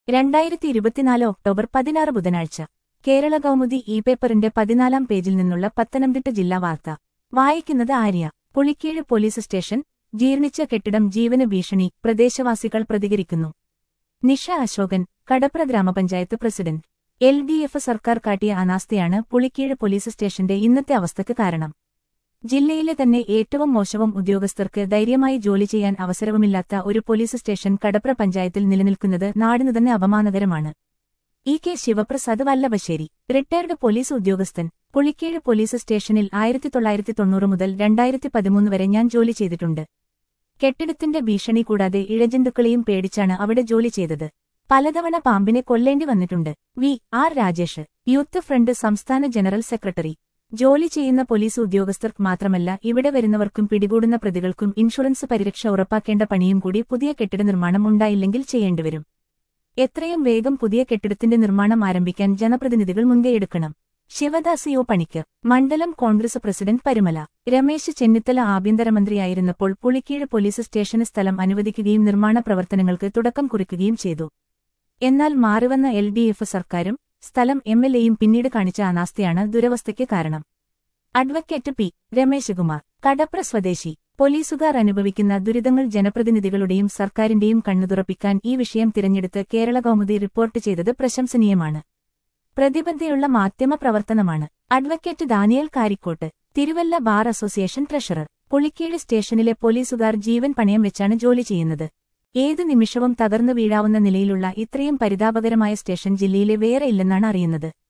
രണ്ടായിരത്തി ഇരുപത്തിനാല് ഒക്ടോബർ പതിനാറ് ബുധനാഴ്ച കേരള കൗമുദി ഇ പേപ്പറിന്റെ പതിനാലാം പേജിൽ നിന്നുള്ള പത്തനംതിട്ട ജില്ലാ വാർത്ത വായിക്കുന്നത് ആര്യ പുളിക്കീഴ് പോലീസ് സ്റ്റേഷൻ ജീർണിച്ച കെട്ടിടം ജീവന് ഭീഷണി പ്രദേശവാസികൾ പ്രതികരിക്കുന്നു നിഷ അശോകൻ കടപ്ര ഗ്രാമപഞ്ചായത്ത് പ്രസിഡന്റ് എൽ ഡി എഫ് സർക്കാർ കാട്ടിയ അനാസ്ഥയാണ് പുളിക്കീഴ് പോലീസ് സ്റ്റേഷന്റെ ഇന്നത്തെ അവസ്ഥയ്ക്ക് കാരണം ജില്ലയിലെ തന്നെ ഏറ്റവും മോശവും ഉദ്യോഗസ്ഥർക്ക് ധൈര്യമായി ജോലി ചെയ്യാൻ അവസരവുമില്ലാത്ത ഒരു പോലീസ് സ്റ്റേഷൻ കടപ്ര പഞ്ചായത്തിൽ നിലനിൽക്കുന്നത് നാടിനു തന്നെ അപമാനകരമാണ് E K Sivaprasad Vallabhassery retired police ഉദ്യോഗസ്ഥൻ പുളിക്കീഴ് പോലീസ് സ്റ്റേഷനിൽ ആയിരത്തി തൊള്ളായിരത്തി തൊണ്ണൂറ് മുതൽ രണ്ടായിരത്തി പതിമൂന്ന് വരെ ഞാൻ ജോലി ചെയ്തിട്ടുണ്ട് കെട്ടിടത്തിന്റെ ഭീഷണി കൂടാതെ ഇഴജന്തുക്കളെയും പേടിച്ചാണ് അവിടെ ജോലി ചെയ്തത് പലതവണ പാമ്പിനെ കൊല്ലേണ്ടി വന്നിട്ടുണ്ട് V R Rajesh youth front സംസ്ഥാന ജനറൽ സെക്രട്ടറി ജോലി ചെയ്യുന്ന പോലീസ് ഉദ്യോഗസ്ഥർക്ക് മാത്രമല്ല ഇവിടെ വരുന്നവർക്കും പിടികൂടുന്ന പ്രതികൾക്കും ഇൻഷുറൻസ് പരിരക്ഷ ഉറപ്പാക്കേണ്ട പണിയും കൂടി പുതിയ കെട്ടിട നിർമ്മാണം ഉണ്ടായില്ലെങ്കിൽ ചെയ്യേണ്ടിവരും എത്രയും വേഗം പുതിയ കെട്ടിടത്തിന്റെ നിർമ്മാണം ആരംഭിക്കാൻ ജനപ്രതിനിധികൾ മുൻകൈയെടുക്കണം ശിവദാസിയോ പണിക്കർ മണ്ഡലം കോൺഗ്രസ് പ്രസിഡന്റ് പരുമല രമേശ് ചെന്നിത്തല ആഭ്യന്തരമന്ത്രിയായിരുന്നപ്പോൾ പുളിക്കീഴ് പോലീസ് സ്റ്റേഷന് സ്ഥലം അനുവദിക്കുകയും നിർമ്മാണ പ്രവർത്തനങ്ങൾക്ക് തുടക്കം കുറിക്കുകയും ചെയ്തു എന്നാൽ മാറിവന്ന എൽ ഡി എഫ് സർക്കാരും സ്ഥലം എം എൽ എയും പിന്നീട് കാണിച്ച അനാസ്ഥയാണ് ദുരവസ്ഥയ്ക്ക് കാരണം അഡ്വക്കേറ്റ് പി രമേശകുമാർ കടപ്ര സ്വദേശി പോലീസുകാർ അനുഭവിക്കുന്ന ദുരിതങ്ങൾ ജനപ്രതിനിധികളുടെയും സർക്കാരിന്റെയും കണ്ണുതുറപ്പിക്കാൻ ഈ വിഷയം തിരഞ്ഞെടുത്ത് കേരള കൗമുദി റിപ്പോർട്ട് ചെയ്തത് പ്രശംസനീയമാണ് പ്രതിബദ്ധയുള്ള മാധ്യമ പ്രവർത്തനമാണ് advocate Daniel Karikkot Thiruvalla bar association treasurer Pulikeezh സ്റ്റേഷനിലെ പോലീസുകാർ ജീവൻ പണയം വെച്ചാണ് ജോലി ചെയ്യുന്നത് ഏതു നിമിഷവും തകർന്നു വീഴാവുന്ന നിലയിലുള്ള ഇത്രയും പരിതാപകരമായ സ്റ്റേഷൻ ജില്ലയിലെ വേറെ ഇല്ലെന്നാണ് അറിയുന്നത്